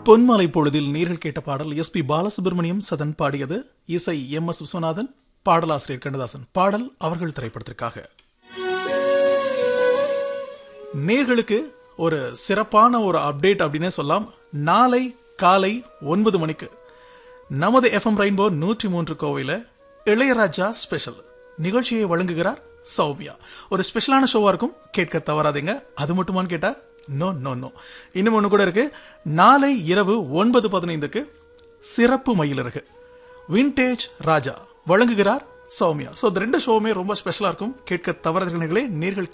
பொன்மாலை பொழுதில் நீர்கள் கேட்ட பாடல் எஸ் பி பாலசுப்ரமணியம் சதன் பாடியது இசை எம் எஸ் விஸ்வநாதன் பாடலாசிரியர் கண்ணதாசன் பாடல் அவர்கள் திரைப்படத்திற்காக நேர்களுக்கு ஒரு சிறப்பான ஒரு அப்டேட் அப்படின்னே சொல்லலாம் நாளை காலை ஒன்பது மணிக்கு நமது எஃப்எம் ரெயின்போ நூற்றி மூன்று கோவையில இளையராஜா ஸ்பெஷல் நிகழ்ச்சியை வழங்குகிறார் சௌமியா ஒரு ஸ்பெஷலான ஷோவா இருக்கும் கேட்க தவறாதீங்க அது மட்டுமான்னு கேட்டா நோ நோ நோ இன்னும் ஒன்று கூட இருக்கு நாளை இரவு ஒன்பது பதினைந்துக்கு சிறப்பு மயிலிறகு விண்டேஜ் ராஜா வழங்குகிறார் சௌமியா ஸோ இந்த ரெண்டு ஷோவுமே ரொம்ப ஸ்பெஷலாக இருக்கும் கேட்க தவறாதீர்களே நேர்கள்